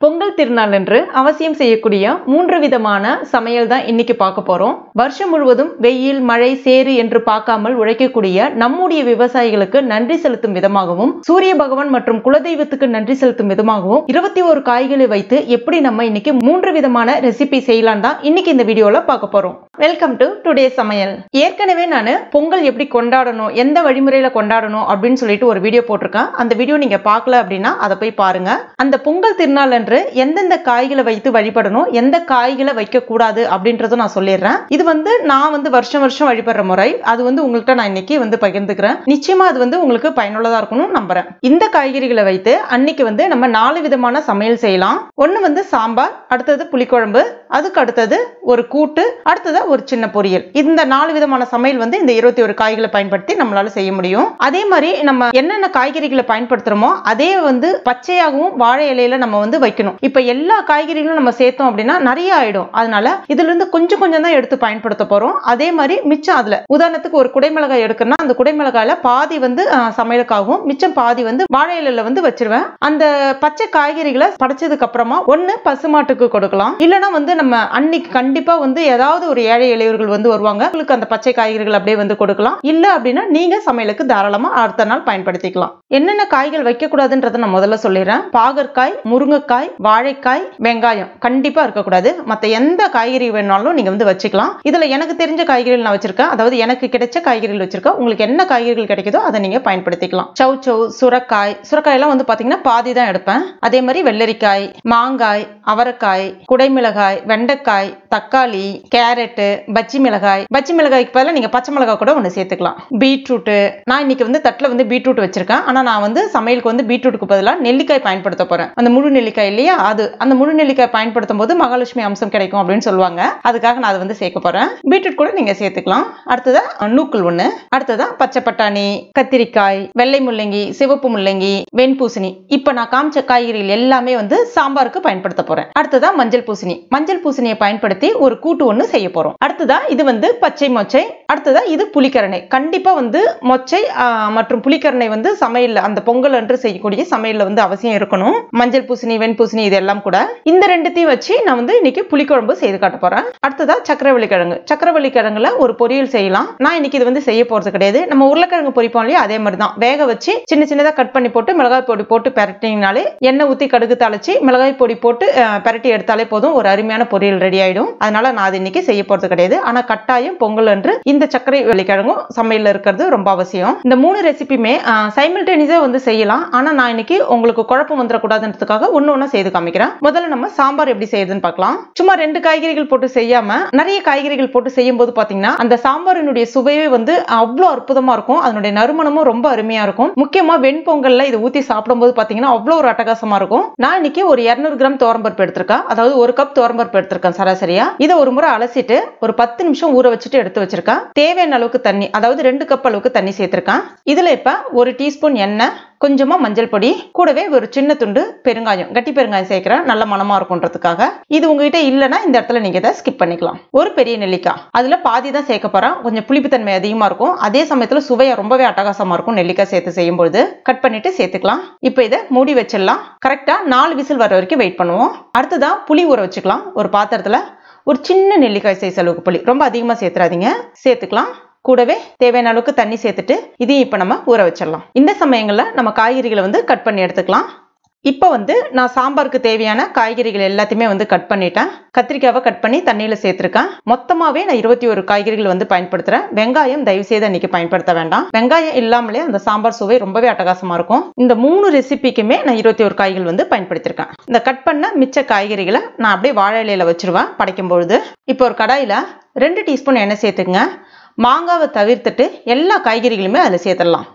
பொங்கல் திருநாள் அன்று அவசியம் செய்யக்கூடிய மூன்று விதமான சமையல் தான் இன்னைக்கு பார்க்க போறோம் வருஷம் முழுவதும் வெயில் மழை சேறு என்று பார்க்காமல் உழைக்கக்கூடிய நம்முடைய விவசாயிகளுக்கு நன்றி செலுத்தும் விதமாகவும் சூரிய பகவான் மற்றும் குலதெய்வத்துக்கு நன்றி செலுத்தும் விதமாகவும் இருபத்தி ஒரு காய்களை வைத்து எப்படி நம்ம இன்னைக்கு மூன்று விதமான ரெசிபி செய்யலாம் தான் இன்னைக்கு இந்த வீடியோல பார்க்க போறோம் வெல்கம் டு டுடே சமையல் ஏற்கனவே நான் பொங்கல் எப்படி கொண்டாடணும் எந்த வழிமுறையில கொண்டாடணும் அப்படின்னு சொல்லிட்டு ஒரு வீடியோ போட்டிருக்கேன் அந்த வீடியோ நீங்க பார்க்கல அப்படின்னா அதை போய் பாருங்க அந்த பொங்கல் திருநாள் அன்று எந்தெந்த காய்களை வைத்து வழிபடணும் எந்த காய்களை வைக்க கூடாது அப்படின்றதும் நான் சொல்லிடுறேன் இது வந்து நான் வந்து வருஷம் வருஷம் வழிபடுற முறை அது வந்து உங்கள்கிட்ட நான் இன்னைக்கு வந்து பகிர்ந்துக்கிறேன் நிச்சயமா அது வந்து உங்களுக்கு பயனுள்ளதா இருக்கணும் நம்புறேன் இந்த காய்கறிகளை வைத்து அன்னைக்கு வந்து நம்ம நாலு விதமான சமையல் செய்யலாம் ஒண்ணு வந்து சாம்பார் அடுத்தது புளிக்குழம்பு அதுக்கு அடுத்தது ஒரு கூட்டு அடுத்தது ஒரு சின்ன பொரியல் இந்த நாலு விதமான சமையல் வந்து இந்த இருபத்தி ஒரு காய்களை பயன்படுத்தி நம்மளால செய்ய முடியும் அதே மாதிரி நம்ம என்னென்ன காய்கறிகளை பயன்படுத்துறோமோ அதே வந்து பச்சையாகவும் வாழை இலையில நம்ம வந்து வைக்கணும் இப்ப எல்லா காய்கறிகளும் நம்ம சேர்த்தோம் அப்படின்னா நிறைய ஆயிடும் அதனால இதுல இருந்து கொஞ்சம் கொஞ்சம் தான் எடுத்து பயன்படுத்த போறோம் அதே மாதிரி மிச்சம் அதுல உதாரணத்துக்கு ஒரு குடைமிளகாய் எடுக்கணும்னா அந்த குடைமிளகாயில பாதி வந்து அஹ், சமையலுக்காகவும் மிச்சம் பாதி வந்து வாழை இலையில வந்து வச்சிருவேன் அந்த பச்சை காய்கறிகளை படைச்சதுக்கு அப்புறமா ஒண்ணு பசுமாட்டுக்கு கொடுக்கலாம் இல்லைன்னா வந்து நம்ம அன்னைக்கு கண்டிப்பா வந்து ஏதாவது ஒரு ஏழை இளையவர்கள் வந்து வருவாங்க உங்களுக்கு அந்த பச்சை காய்கறிகள் அப்படியே வந்து கொடுக்கலாம் இல்ல அப்படின்னா நீங்க சமையலுக்கு தாராளமா அடுத்த நாள் பயன்படுத்திக்கலாம் என்னென்ன காய்கள் வைக்க கூடாதுன்றதை நான் முதல்ல சொல்லிடுறேன் பாகற்காய் முருங்கைக்காய் வாழைக்காய் வெங்காயம் கண்டிப்பா இருக்கக்கூடாது மத்த எந்த காய்கறி வேணாலும் நீங்க வந்து வச்சுக்கலாம் இதுல எனக்கு தெரிஞ்ச காய்கறிகள் நான் வச்சிருக்கேன் அதாவது எனக்கு கிடைச்ச காய்கறிகள் வச்சிருக்கேன் உங்களுக்கு என்ன காய்கறிகள் கிடைக்குதோ அதை நீங்க பயன்படுத்திக்கலாம் சௌ சௌ சுரக்காய் சுரக்காய் எல்லாம் வந்து பாத்தீங்கன்னா பாதி தான் எடுப்பேன் அதே மாதிரி வெள்ளரிக்காய் மாங்காய் அவரைக்காய் குடைமிளகாய் வெண்டைக்காய் தக்காளி கேரட்டு பச்சி மிளகாய் பச்சி மிளகாய்க்கு பதிலாக நீங்க பச்சை மிளகாய் கூட ஒன்று சேர்த்துக்கலாம் பீட்ரூட்டு நான் இன்னைக்கு வந்து தட்டில் வந்து பீட்ரூட் வச்சிருக்கேன் ஆனா நான் வந்து சமையலுக்கு வந்து பீட்ரூட்டுக்கு பதிலாக நெல்லிக்காய் பயன்படுத்த போறேன் அந்த முழு நெல்லிக்காய் இல்லையா அது அந்த முழு நெல்லிக்காய் பயன்படுத்தும் போது மகாலட்சுமி அம்சம் கிடைக்கும் அப்படின்னு சொல்லுவாங்க அதுக்காக நான் அதை வந்து சேர்க்க போறேன் பீட்ரூட் கூட நீங்க சேர்த்துக்கலாம் அடுத்ததா நூக்கல் ஒண்ணு அடுத்ததா பச்சை பட்டாணி கத்திரிக்காய் வெள்ளை முள்ளங்கி சிவப்பு முள்ளங்கி வெண்பூசணி இப்ப நான் காமிச்ச காய்கறிகள் எல்லாமே வந்து சாம்பாருக்கு பயன்படுத்த போறேன் அடுத்ததா மஞ்சள் பூசணி மஞ்சள் பூசணியை பயன்படுத்தி ஒரு கூட்டு ஒண்ணு செய்ய போறோம் அடுத்ததா இது வந்து பச்சை மொச்சை அடுத்ததா இது புளிக்கரணை கண்டிப்பா வந்து மொச்சை ஆஹ், மற்றும் புளிக்கரணை வந்து சமையல்ல அந்த பொங்கல் அன்று செய்யக்கூடிய சமையல்ல வந்து அவசியம் இருக்கணும் மஞ்சள் பூசணி வெண்பூசணி இதெல்லாம் கூட இந்த ரெண்டுத்தையும் வச்சு நான் வந்து இன்னைக்கு புளிக்குழம்பு செய்து காட்ட போறேன் அடுத்ததா சக்கரவள்ளி கிழங்கு சக்கரவள்ளி கிழங்குல ஒரு பொரியல் செய்யலாம் நான் இன்னைக்கு இது வந்து செய்ய போறது கிடையாது நம்ம உருளைக்கிழங்கு பொரிப்போம் இல்லையா அதே மாதிரி தான் வேக வச்சு சின்ன சின்னதா கட் பண்ணி போட்டு மிளகாய் பொடி போட்டு பெரட்டினாலே எண்ணெய் ஊத்தி கடுகு தாளிச்சு மிளகாய் பொடி போட்டு அஹ், பெரட்டி எடுத்தாலே போதும் ஒரு அருமையான பொரியல் ரெடி ஆயிடும் அதனால நான் அது இன்னைக்கு செய்ய போறது கிடையாது ஆனா கட்டாயம் பொங்கல் அன்று இந்த சர்க்கரை வெள்ளிக்கிழங்கும் சமையல்ல இருக்கிறது ரொம்ப அவசியம் இந்த மூணு ரெசிபியுமே சைமில்டேனியஸா வந்து செய்யலாம் ஆனா நான் இன்னைக்கு உங்களுக்கு குழப்பம் வந்துடக்கூடாதுன்றதுக்காக ஒண்ணு ஒண்ணா செய்து காமிக்கிறேன் முதல்ல நம்ம சாம்பார் எப்படி செய்யறதுன்னு பார்க்கலாம் சும்மா ரெண்டு காய்கறிகள் போட்டு செய்யாம நிறைய காய்கறிகள் போட்டு செய்யும் போது பாத்தீங்கன்னா அந்த சாம்பாரினுடைய சுவையே வந்து அவ்வளோ அற்புதமா இருக்கும் அதனுடைய நறுமணமும் ரொம்ப அருமையா இருக்கும் முக்கியமா வெண்பொங்கல்ல இதை ஊத்தி சாப்பிடும்போது பாத்தீங்கன்னா அவ்வளோ ஒரு அட்டகாசமா இருக்கும் நான் இன்னைக்கு ஒரு 200 கிராம் துவரம்பருப்பு எடுத்திருக்கேன் அதாவது ஒரு கப் துவரம்பருப்பு எடுத்திருக்கேன் சராசரியா இதை ஒரு முறை அலசிட்டு ஒரு பத்து நிமிஷம் ஊற வச்சுட்டு எடுத்து வச்சிருக்கேன் தேவையான அளவுக்கு தண்ணி அதாவது ரெண்டு கப் அளவுக்கு தண்ணி சேர்த்திருக்கேன் இதுல இப்ப ஒரு டீஸ்பூன் எண்ணெய் கொஞ்சமா மஞ்சள் பொடி கூடவே ஒரு சின்ன துண்டு பெருங்காயம் கட்டி பெருங்காயம் சேர்க்கிறேன் நல்ல மனமா இருக்கும்ன்றதுக்காக இது உங்ககிட்ட இல்லைன்னா இந்த இடத்துல நீங்க இதை ஸ்கிப் பண்ணிக்கலாம் ஒரு பெரிய நெல்லிக்காய் அதுல பாதி தான் சேர்க்க போறேன் கொஞ்சம் புளிப்புத்தன்மை அதிகமா இருக்கும் அதே சமயத்துல சுவையா ரொம்பவே அட்டகாசமா இருக்கும் நெல்லிக்காய் சேர்த்து செய்யும்போது கட் பண்ணிட்டு சேர்த்துக்கலாம் இப்போ இதை மூடி வச்சிடலாம் கரெக்டா நாலு விசில் வர வரைக்கும் வெயிட் பண்ணுவோம் அடுத்ததா புளி ஊற வச்சுக்கலாம் ஒரு பாத்திரத்துல ஒரு சின்ன நெல்லிக்காய் சைஸ் அளவுக்கு புளி ரொம்ப அதிகமா சேர்த்துறாதீங்க சேர்த்துக்கலாம் கூடவே தேவையான அளவுக்கு தண்ணி சேர்த்துட்டு இதையும் இப்போ நம்ம ஊற வச்சிடலாம் இந்த சமயங்களில் நம்ம காய்கறிகளை வந்து கட் பண்ணி எடுத்துக்கலாம் இப்போ வந்து நான் சாம்பாருக்கு தேவையான காய்கறிகள் எல்லாத்தையுமே வந்து கட் பண்ணிட்டேன் கத்திரிக்காவை கட் பண்ணி தண்ணியில் சேர்த்துருக்கேன் மொத்தமாகவே நான் இருபத்தி ஒரு காய்கறிகள் வந்து பயன்படுத்துகிறேன் வெங்காயம் தயவு செய்து அன்னைக்கு பயன்படுத்த வேண்டாம் வெங்காயம் இல்லாமலே அந்த சாம்பார் சுவை ரொம்பவே அட்டகாசமாக இருக்கும் இந்த மூணு ரெசிபிக்குமே நான் இருபத்தி ஒரு காய்கள் வந்து பயன்படுத்தியிருக்கேன் இந்த கட் பண்ண மிச்ச காய்கறிகளை நான் அப்படியே வாழை இலையில வச்சிருவேன் படைக்கும் பொழுது இப்போ ஒரு கடாயில் ரெண்டு டீஸ்பூன் எண்ணெய் சேர்த்துக்குங்க மாங்காவை தவிர்த்துட்டு எல்லா காய்கறிகளுமே அதில் சேர்த்துடலாம்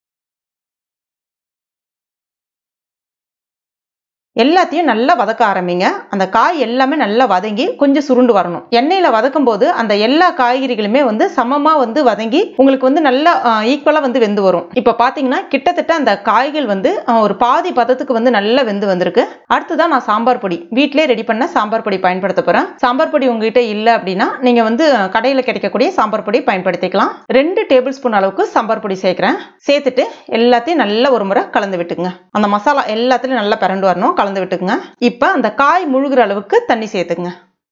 எல்லாத்தையும் நல்லா வதக்க ஆரம்பிங்க அந்த காய் எல்லாமே நல்லா வதங்கி கொஞ்சம் சுருண்டு வரணும் எண்ணெயில் வதக்கும் போது அந்த எல்லா காய்கறிகளுமே வந்து சமமாக வந்து வதங்கி உங்களுக்கு வந்து நல்லா ஈக்குவலாக வந்து வெந்து வரும் இப்போ பார்த்தீங்கன்னா கிட்டத்தட்ட அந்த காய்கள் வந்து ஆஹ், ஒரு பாதி பதத்துக்கு வந்து நல்லா வெந்து வந்திருக்கு அடுத்ததான் நான் சாம்பார் பொடி வீட்டிலே ரெடி பண்ண சாம்பார் பொடி பயன்படுத்த போகிறேன் சாம்பார் பொடி உங்ககிட்ட இல்லை அப்படின்னா நீங்கள் வந்து கடையில் கிடைக்கக்கூடிய சாம்பார் பொடி பயன்படுத்திக்கலாம் ரெண்டு டேபிள் ஸ்பூன் அளவுக்கு சாம்பார் பொடி சேர்க்குறேன் சேர்த்துட்டு எல்லாத்தையும் நல்லா ஒரு முறை கலந்து விட்டுங்க அந்த மசாலா எல்லாத்துலையும் நல்லா பிறண்டு வரணும் கலந்து விட்டுக்குங்க இப்போ அந்த காய் முழுகிற அளவுக்கு தண்ணி சேர்த்துக்குங்க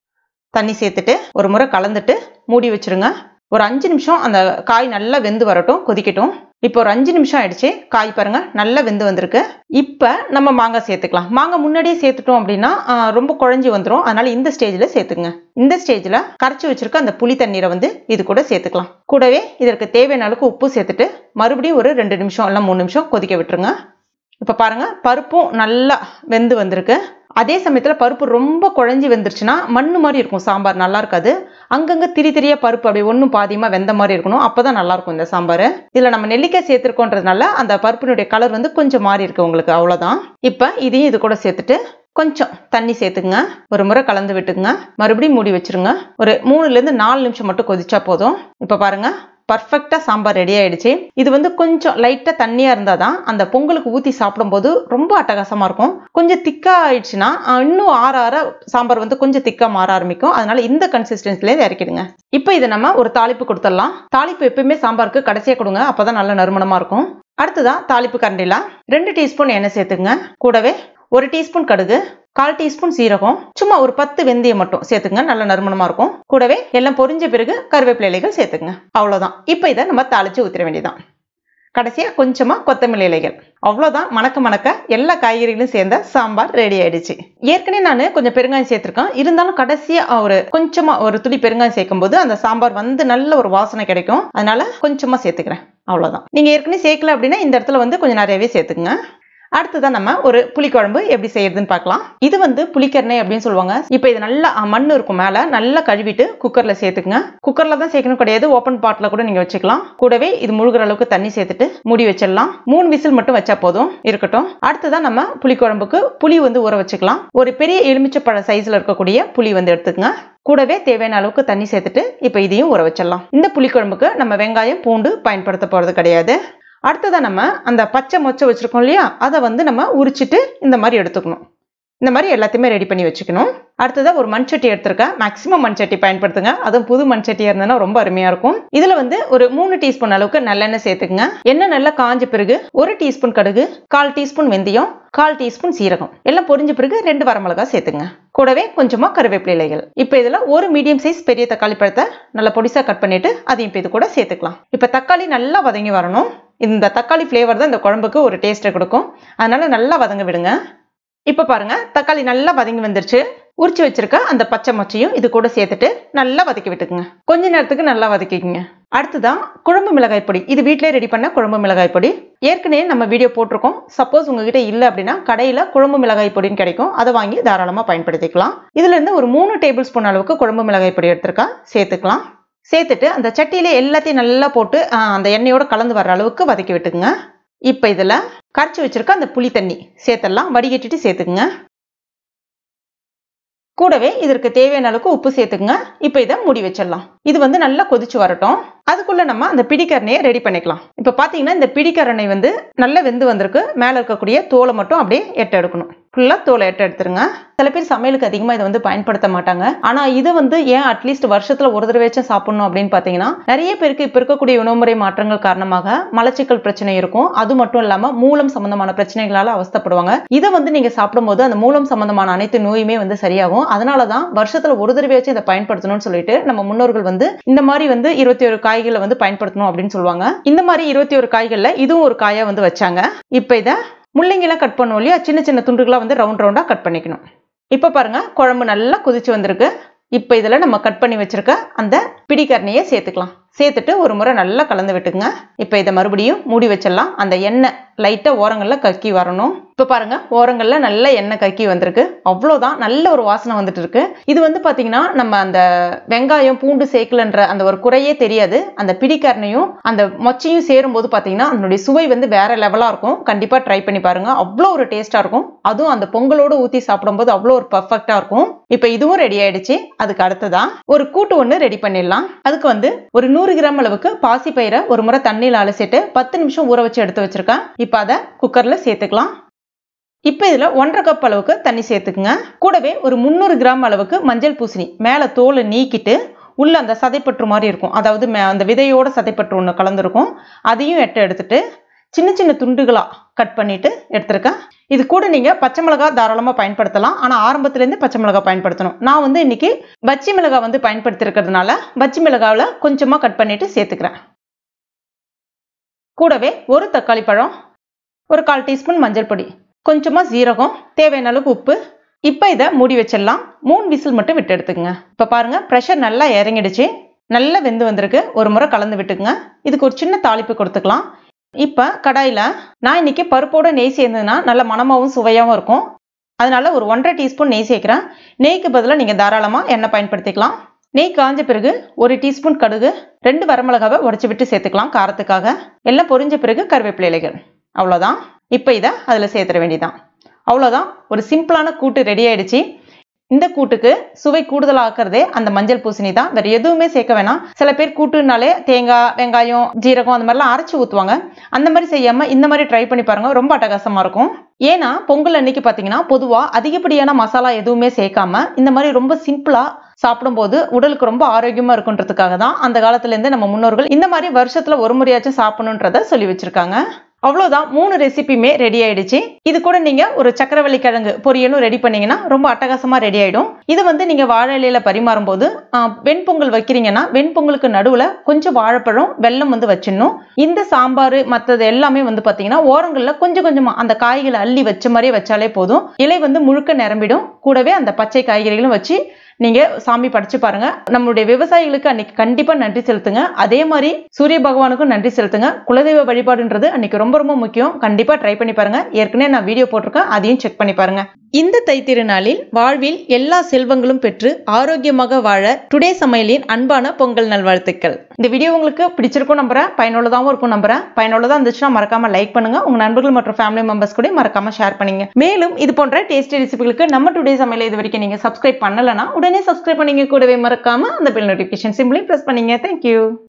தண்ணி சேர்த்துட்டு ஒரு முறை கலந்துட்டு மூடி வச்சிருங்க ஒரு அஞ்சு நிமிஷம் அந்த காய் நல்லா வெந்து வரட்டும் கொதிக்கட்டும் இப்போ ஒரு அஞ்சு நிமிஷம் ஆயிடுச்சு காய் பாருங்க நல்லா வெந்து வந்திருக்கு இப்போ நம்ம மாங்காய் சேர்த்துக்கலாம் மாங்காய் முன்னாடியே சேர்த்துட்டோம் அப்படின்னா ஆஹ், ரொம்ப குழஞ்சி வந்துடும் அதனால இந்த ஸ்டேஜில் சேர்த்துக்குங்க இந்த ஸ்டேஜில் கரைச்சி வச்சிருக்க அந்த புளி தண்ணீரை வந்து இது கூட சேர்த்துக்கலாம் கூடவே இதற்கு தேவையான அளவுக்கு உப்பு சேர்த்துட்டு மறுபடியும் ஒரு ரெண்டு நிமிஷம் இல்லை மூணு நிமிஷம் கொதிக்க விட்டுருங்க இப்போ பாருங்க பருப்பும் நல்லா வெந்து வந்திருக்கு அதே சமயத்தில் பருப்பு ரொம்ப குழஞ்சி வெந்துருச்சுன்னா மண்ணு மாதிரி இருக்கும் சாம்பார் நல்லா இருக்காது அங்கங்கே திரி திரியா பருப்பு அப்படி ஒன்றும் பாதியமாக வெந்த மாதிரி இருக்கணும் அப்போ தான் நல்லா இருக்கும் இந்த சாம்பார் இதில் நம்ம நெல்லிக்காய் சேர்த்துருக்கோன்றதுனால அந்த பருப்பினுடைய கலர் வந்து கொஞ்சம் மாறி இருக்கு உங்களுக்கு அவ்வளோதான் இப்போ இதையும் இது கூட சேர்த்துட்டு கொஞ்சம் தண்ணி சேர்த்துக்குங்க ஒரு முறை கலந்து விட்டுக்குங்க மறுபடியும் மூடி வச்சிருங்க ஒரு மூணுலேருந்து நாலு நிமிஷம் மட்டும் கொதிச்சா போதும் இப்போ பாருங்க பர்ஃபெக்டாக சாம்பார் ரெடி ஆயிடுச்சு இது வந்து கொஞ்சம் லைட்டாக தண்ணியாக இருந்தால் தான் அந்த பொங்கலுக்கு ஊற்றி சாப்பிடும்போது ரொம்ப அட்டகாசமாக இருக்கும் கொஞ்சம் திக்காக ஆயிடுச்சுன்னா அஹ், இன்னும் ஆற ஆற சாம்பார் வந்து கொஞ்சம் திக்காக மாற ஆரம்பிக்கும் அதனால இந்த கன்சிஸ்டன்சிலே இறக்கிடுங்க இப்போ இதை நம்ம ஒரு தாளிப்பு கொடுத்துடலாம் தாளிப்பு எப்பயுமே சாம்பாருக்கு கடைசியாக கொடுங்க அப்போ தான் நல்ல நறுமணமாக இருக்கும் அடுத்ததான் தாளிப்பு கரண்டில ரெண்டு டீஸ்பூன் எண்ணெய் சேர்த்துங்க கூடவே ஒரு டீஸ்பூன் கடுகு கால் டீஸ்பூன் சீரகம் சும்மா ஒரு பத்து வெந்தயம் மட்டும் சேர்த்துங்க நல்ல நறுமணமா இருக்கும் கூடவே எல்லாம் பொரிஞ்ச பிறகு கருவேப்பிலை இலைகள் சேர்த்துங்க அவ்வளவுதான் இப்போ இதை நம்ம தாளிச்சு ஊத்திர வேண்டியதான் கடைசியா கொஞ்சமா கொத்தமல்லி இலைகள் அவ்வளவுதான் மணக்க மணக்க எல்லா காய்கறிகளும் சேர்ந்த சாம்பார் ரெடி ஆயிடுச்சு ஏற்கனவே நான் கொஞ்சம் பெருங்காயம் சேர்த்திருக்கேன் இருந்தாலும் கடைசியா ஒரு கொஞ்சமா ஒரு துளி பெருங்காயம் சேர்க்கும் போது அந்த சாம்பார் வந்து நல்ல ஒரு வாசனை கிடைக்கும் அதனால கொஞ்சமா சேர்த்துக்கிறேன் அவ்வளவுதான் நீங்க ஏற்கனவே சேர்க்கல அப்படின்னா இந்த இடத்துல வந்து கொஞ்சம் நிறையவே சேர்த்துக்குங்க அடுத்ததான் நம்ம ஒரு புளிக்குழம்பு எப்படி செய்யறதுன்னு பார்க்கலாம் இது வந்து புளிக்கரணை அப்படின்னு சொல்லுவாங்க இப்போ இது நல்லா அஹ், மண் இருக்கும் மேலே நல்லா கழுவிட்டு குக்கரில் சேர்த்துக்குங்க குக்கரில் தான் சேர்க்கணும் கிடையாது ஓப்பன் பாட்டில் கூட நீங்கள் வச்சுக்கலாம் கூடவே இது முழுகிற அளவுக்கு தண்ணி சேர்த்துட்டு மூடி வச்சிடலாம் மூணு விசில் மட்டும் வச்சா போதும் இருக்கட்டும் அடுத்ததான் நம்ம புளிக்குழம்புக்கு புளி வந்து ஊற வச்சுக்கலாம் ஒரு பெரிய எலுமிச்சப்பழ சைஸில் இருக்கக்கூடிய புளி வந்து எடுத்துக்கங்க கூடவே தேவையான அளவுக்கு தண்ணி சேர்த்துட்டு இப்போ இதையும் ஊற வச்சிடலாம் இந்த புளிக்குழம்புக்கு நம்ம வெங்காயம் பூண்டு பயன்படுத்த போகிறது கிடையாது அடுத்ததான் நம்ம அந்த பச்சை மொச்சை வச்சிருக்கோம் இல்லையா அதை வந்து நம்ம உரிச்சிட்டு இந்த மாதிரி எடுத்துக்கணும் இந்த மாதிரி எல்லாத்தையுமே ரெடி பண்ணி வச்சுக்கணும் அடுத்ததாக ஒரு மண்சட்டி எடுத்திருக்கேன் மேக்ஸிமம் மண்சட்டி பயன்படுத்துங்க அதுவும் புது மண்சட்டியாக இருந்ததுன்னா ரொம்ப அருமையாக இருக்கும் இதில் வந்து ஒரு மூணு டீஸ்பூன் அளவுக்கு நல்லெண்ணெய் சேர்த்துக்குங்க எண்ணெய் நல்லா காஞ்ச பிறகு ஒரு டீஸ்பூன் கடுகு கால் டீஸ்பூன் வெந்தயம் கால் டீஸ்பூன் சீரகம் எல்லாம் பொரிஞ்ச பிறகு ரெண்டு வரமிளகா சேர்த்துங்க கூடவே கொஞ்சமா கருவேப்பிலை இலைகள் இப்போ இதில் ஒரு மீடியம் சைஸ் பெரிய தக்காளி பழத்தை நல்லா பொடிசா கட் பண்ணிட்டு அதையும் இப்போ இது கூட சேர்த்துக்கலாம் இப்போ தக்காளி நல்லா வதங்கி வரணும் இந்த தக்காளி ஃப்ளேவர் தான் இந்த குழம்புக்கு ஒரு டேஸ்ட்டை கொடுக்கும் அதனால நல்லா வதங்க விடுங்க இப்போ பாருங்க தக்காளி நல்லா வதங்கி வந்துருச்சு உரிச்சு வச்சிருக்க அந்த பச்சை மொச்சையும் இது கூட சேர்த்துட்டு நல்லா வதக்கி விட்டுக்குங்க கொஞ்ச நேரத்துக்கு நல்லா வதக்கிக்கங்க அடுத்ததான் குழம்பு மிளகாய் பொடி இது வீட்டிலே ரெடி பண்ண குழம்பு மிளகாய் பொடி ஏற்கனவே நம்ம வீடியோ போட்டிருக்கோம் சப்போஸ் உங்ககிட்ட இல்லை அப்படின்னா கடையில் குழம்பு மிளகாய் பொடின்னு கிடைக்கும் அதை வாங்கி தாராளமாக பயன்படுத்திக்கலாம் இதுல இருந்து ஒரு மூணு டேபிள் ஸ்பூன் அளவுக்கு குழம்பு மிளகாய் பொடி எடுத்திருக்கா சேர்த்துக்கலாம் சேர்த்துட்டு அந்த சட்டியில எல்லாத்தையும் நல்லா போட்டு ஆ, அந்த எண்ணெயோட கலந்து வர அளவுக்கு வதக்கி விட்டுக்குங்க இப்போ இதில் கரைச்சி வச்சிருக்க அந்த புளி தண்ணி சேர்த்துடலாம் வடிகட்டிட்டு சேர்த்துக்குங்க கூடவே இதற்கு தேவையான அளவுக்கு உப்பு சேர்த்துக்குங்க இப்போ இதை மூடி வச்சிடலாம் இது வந்து நல்லா கொதிச்சு வரட்டும் அதுக்குள்ள நம்ம அந்த பிடிக்கரணையை ரெடி பண்ணிக்கலாம் இப்போ பார்த்தீங்கன்னா இந்த பிடிக்கரணை வந்து நல்லா வெந்து வந்திருக்கு மேலே இருக்கக்கூடிய தோலை மட்டும் அப்படியே எட்ட எடுக்கணும் ஃபுல்லாக தோலை எட்ட எடுத்துருங்க சில பேர் சமையலுக்கு அதிகமாக இதை வந்து பயன்படுத்த மாட்டாங்க ஆனால் இது வந்து ஏன் அட்லீஸ்ட் வருஷத்தில் ஒரு தடவையாச்சும் சாப்பிடணும் அப்படின்னு பார்த்தீங்கன்னா நிறைய பேருக்கு இப்போ இருக்கக்கூடிய உணவுமுறை மாற்றங்கள் காரணமாக மலச்சிக்கல் பிரச்சனை இருக்கும் அது மட்டும் இல்லாமல் மூலம் சம்பந்தமான பிரச்சனைகளால் அவஸ்தைப்படுவாங்க இதை வந்து நீங்கள் சாப்பிடும்போது அந்த மூலம் சம்பந்தமான அனைத்து நோயுமே வந்து சரியாகும் அதனால தான் வருஷத்தில் ஒரு தடவையாச்சும் இதை பயன்படுத்தணும்னு சொல்லிட்டு நம்ம முன்னோர்கள் வந்து இந்த மாதிரி வந்து இருபத்தி ஒரு காய்களை வந்து பயன்படுத்தணும் அப்படின்னு சொல்லுவாங்க இந்த மாதிரி இருபத்தி ஒரு காய்கள்ல இதுவும் ஒரு காயா வந்து வச்சாங்க இப்போ இதை முள்ளங்கிலாம் கட் பண்ணுவோம் இல்லையா சின்ன சின்ன துண்டுகளா வந்து ரவுண்ட் ரவுண்டா கட் பண்ணிக்கணும் இப்போ பாருங்க குழம்பு நல்லா கொதிச்சு வந்திருக்கு இப்போ இதில் நம்ம கட் பண்ணி வச்சிருக்க அந்த பிடிக்கரணையை சேர்த்துக்கலாம் சேர்த்துட்டு ஒரு முறை நல்லா கலந்து விட்டுங்க இப்போ இதை மறுபடியும் மூடி வச்சிடலாம் அந்த எண்ணெய் லைட்டாக ஓரங்களில் கக்கி வரணும் இப்போ பாருங்க ஓரங்களில் நல்ல எண்ணெய் கக்கி வந்திருக்கு அவ்வளோதான் நல்ல ஒரு வாசனை வந்துட்டு இருக்கு இது வந்து பார்த்தீங்கன்னா நம்ம அந்த வெங்காயம் பூண்டு சேர்க்கலன்ற அந்த ஒரு குறையே தெரியாது அந்த பிடிக்கரணையும் அந்த மொச்சையும் சேரும்போது பார்த்தீங்கன்னா அதனுடைய சுவை வந்து வேற லெவலாக இருக்கும் கண்டிப்பாக ட்ரை பண்ணி பாருங்க அவ்வளோ ஒரு டேஸ்ட்டாக இருக்கும் அதுவும் அந்த பொங்கலோடு ஊற்றி சாப்பிடும்போது அவ்வளோ ஒரு பர்ஃபெக்டாக இருக்கும் இப்போ இதுவும் ரெடி ஆயிடுச்சு அதுக்கு அடுத்ததா ஒரு கூட்டு ஒன்று ரெடி பண்ணிடலாம் அதுக்கு வந்து ஒரு நூறு கிராம் அளவுக்கு பாசி பயிரை ஒரு முறை தண்ணியில் அலசிட்டு பத்து நிமிஷம் ஊற வச்சு எடுத்து வச்சிருக்கேன் இப்போ அதை குக்கரில் சேர்த்துக்கலாம் இப்போ இதில் ஒன்றரை கப் அளவுக்கு தண்ணி சேர்த்துக்குங்க கூடவே ஒரு முந்நூறு கிராம் அளவுக்கு மஞ்சள் பூசணி மேலே தோலை நீக்கிட்டு உள்ள அந்த சதைப்பற்று மாதிரி இருக்கும் அதாவது மே- அந்த விதையோட சதைப்பற்று ஒன்று கலந்துருக்கும் அதையும் எட்ட எடுத்துட்டு சின்ன சின்ன துண்டுகளாக கட் பண்ணிட்டு எடுத்திருக்கேன் இது கூட நீங்கள் பச்சை மிளகாய் தாராளமாக பயன்படுத்தலாம் ஆனால் ஆரம்பத்துலேருந்து பச்சை மிளகாய் பயன்படுத்தணும் நான் வந்து இன்னைக்கு பச்சி மிளகாய் வந்து பயன்படுத்திருக்கிறதுனால பச்சி மிளகாவில் கொஞ்சமாக கட் பண்ணிட்டு சேர்த்துக்கிறேன் கூடவே ஒரு தக்காளி பழம் ஒரு கால் டீஸ்பூன் மஞ்சள் பொடி கொஞ்சமாக ஜீரகம் தேவையான அளவுக்கு உப்பு இப்போ இதை மூடி வச்சிடலாம் மூணு விசில் மட்டும் விட்டு எடுத்துக்கங்க இப்போ பாருங்க ப்ரெஷர் நல்லா இறங்கிடுச்சு நல்லா வெந்து வந்திருக்கு ஒரு முறை கலந்து விட்டுக்குங்க இதுக்கு ஒரு சின்ன தாளிப்பு கொடுத்துக்கலாம் இப்போ கடாயில் நான் இன்னைக்கு பருப்போட நெய் சேர்ந்ததுன்னா நல்ல மணமாகவும் சுவையாகவும் இருக்கும் அதனால ஒரு ஒன்றரை டீஸ்பூன் நெய் சேர்க்குறேன் நெய்க்கு பதிலாக நீங்கள் தாராளமாக எண்ணெய் பயன்படுத்திக்கலாம் நெய் காஞ்ச பிறகு ஒரு டீஸ்பூன் கடுகு ரெண்டு வரமிளகாவை உடச்சி விட்டு சேர்த்துக்கலாம் காரத்துக்காக எல்லாம் பொரிஞ்ச பிறகு கருவேப்பிலை இலைகள் அவ்வளோதான் இப்போ இதை அதில் சேர்த்துட வேண்டியதான் அவ்வளோதான் ஒரு சிம்பிளான கூட்டு ரெடி ஆயிடுச்சு இந்த கூட்டுக்கு சுவை கூடுதலாக்கிறதே அந்த மஞ்சள் பூசணி தான் வேற எதுவுமே சேர்க்க வேணாம் சில பேர் கூட்டுனாலே தேங்காய் வெங்காயம் ஜீரகம் அந்த மாதிரிலாம் அரைச்சி ஊற்றுவாங்க அந்த மாதிரி செய்யாம இந்த மாதிரி ட்ரை பண்ணி பாருங்க ரொம்ப அட்டகாசமா இருக்கும் ஏன்னா பொங்கல் அன்னைக்கு பார்த்தீங்கன்னா பொதுவாக அதிகப்படியான மசாலா எதுவுமே சேர்க்காம இந்த மாதிரி ரொம்ப சிம்பிளா சாப்பிடும்போது உடலுக்கு ரொம்ப ஆரோக்கியமா இருக்குன்றதுக்காக தான் அந்த காலத்துல இருந்து நம்ம முன்னோர்கள் இந்த மாதிரி வருஷத்துல ஒரு முறையாச்சும் சாப்பிடணுன்றத சொல்லி வச்சிருக்காங்க அவ்வளோதான் மூணு ரெசிபியுமே ரெடி ஆயிடுச்சு இது கூட நீங்க ஒரு சக்கரவள்ளி கிழங்கு பொரியலும் ரெடி பண்ணீங்கன்னா ரொம்ப அட்டகாசமா ரெடி ஆயிடும் இது வந்து நீங்க வாழை இலையில பரிமாறும் போது ஆஹ், வெண்பொங்கல் வைக்கிறீங்கன்னா வெண்பொங்கலுக்கு நடுவுல கொஞ்சம் வாழைப்பழம் வெல்லம் வந்து வச்சிடணும் இந்த சாம்பார் மற்றது எல்லாமே வந்து பாத்தீங்கன்னா ஓரங்கள்ல கொஞ்சம் கொஞ்சமா அந்த காய்களை அள்ளி வச்ச மாதிரியே வச்சாலே போதும் இலை வந்து முழுக்க நிரம்பிடும் கூடவே அந்த பச்சை காய்கறிகளும் வச்சு நீங்க சாமி படைச்சு பாருங்க நம்மளுடைய விவசாயிகளுக்கு அன்னைக்கு கண்டிப்பா நன்றி செலுத்துங்க அதே மாதிரி சூரிய பகவானுக்கும் நன்றி செலுத்துங்க குலதெய்வ வழிபாடுன்றது அன்னைக்கு ரொம்ப ரொம்ப முக்கியம் கண்டிப்பா ட்ரை பண்ணி பாருங்க ஏற்கனவே நான் வீடியோ போட்டிருக்கேன் அதையும் செக் பண்ணி பாருங்க இந்த தைத்திருநாளில் வாழ்வில் எல்லா செல்வங்களும் பெற்று ஆரோக்கியமாக வாழ டுடே சமையலின் அன்பான பொங்கல் நல்வாழ்த்துக்கள் இந்த வீடியோ உங்களுக்கு பிடிச்சிருக்கும் நம்புறேன் பயனுள்ளதாகவும் இருக்கும் நம்புறேன் பயனுள்ளதா இருந்துச்சுன்னா மறக்காம லைக் பண்ணுங்க உங்க நண்பர்கள் மற்றும் ஃபேமிலி மெம்பர்ஸ் கூட மறக்காம ஷேர் பண்ணுங்க மேலும் இது போன்ற டேஸ்டி ரெசிபிகளுக்கு நம்ம டுடே சமையல் இது வரைக்கும் நீங்க சப்ஸ்கிரைப் பண்ணலனா உடனே சப்ஸ்கிரைப் பண்ணீங்க கூடவே மறக்காம அந்த பெல் நோட்டிஃபிகேஷன் சிம்பிளி பிரஸ் பண்ணீங்க தேங்க்யூ